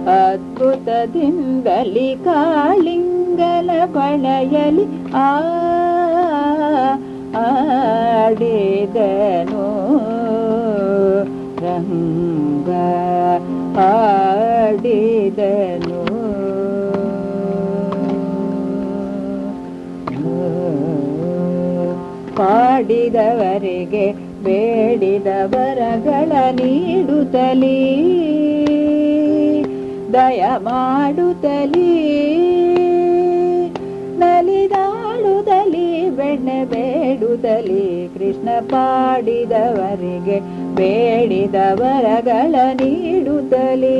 ಅದ್ಭುತದಿಂದಲಿ ಕಾಳಿಂಗನ ಕೊಳೆಯಲಿ ಆ ಆಡಿದನು ರಂಗ ಆಡಿದನು ಪಾಡಿದವರಿಗೆ ಬೇಡಿದ ವರಗಳ ನೀಡುತ್ತಲೀ ದಯ ಮಾಡುತ್ತಲೀ ನಲಿದಾಡುತ್ತಲೀ ಬೆಣ್ಣೆ ಬೇಡುತ್ತಲೀ ಕೃಷ್ಣ ಪಾಡಿದವರಿಗೆ ಬೇಡಿದ ವರಗಳ ನೀಡುತ್ತಲೀ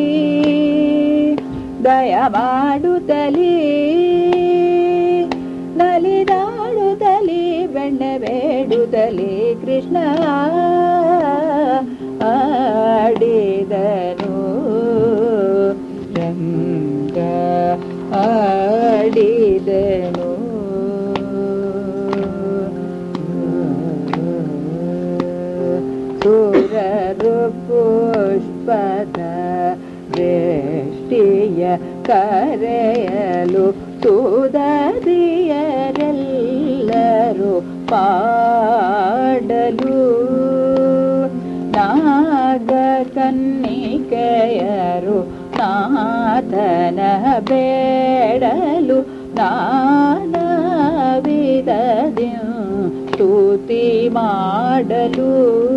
ದಯ ಮಾಡುತ್ತಲೀ ನಲಿದಾಡುತ್ತಲೀ ಬೆಣ್ಣೆ ಬೇಡುತ್ತಲೀ ಕೃಷ್ಣ ಆಡಿದನು ರಂಗ ಆಡಿದನು ಸುರರು ಪುಷ್ಪದ ದೃಷ್ಟಿಯ ಕರೆಯಲು ಸುದದಿಯರೆಲ್ಲರೂ ಪಾಡಲು ನಾಗ ಕನ್ನಿಕೆಯರು ನಾಥನ ಬೇಡಲು ನಾನಾ ವಿಧದಿ ಸ್ತುತಿ ಮಾಡಲು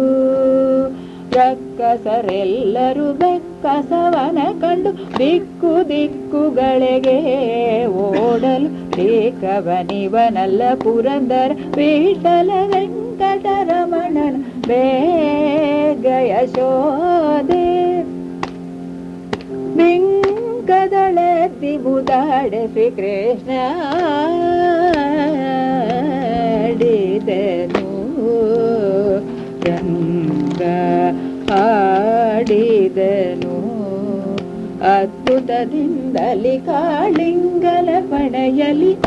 ರಕ್ಕಸರೆಲ್ಲರೂ ಬೆಕ್ಕಸವನ ಕಂಡು ದಿಕ್ಕು ದಿಕ್ಕುಗಳಿಗೆ ಓಡಲು ಏಕವನಿವನಲ್ಲ ಪುರಂದರ ವಿಠಲ ವೆಂಕಟರಮಣನ ಬೇಗ ಯಶೋದೆ ಬಿಂಕದಳೆತ್ತಿ ಬುದಾಡೆ ಶ್ರೀಕೃಷ್ಣ ಆಡಿದನು ರಂಗ ಆಡಿದನು ಅದ್ಭುತದಿಂದಲಿ ಕಾಳಿಂಗಲ ಪಡೆಯಲಿ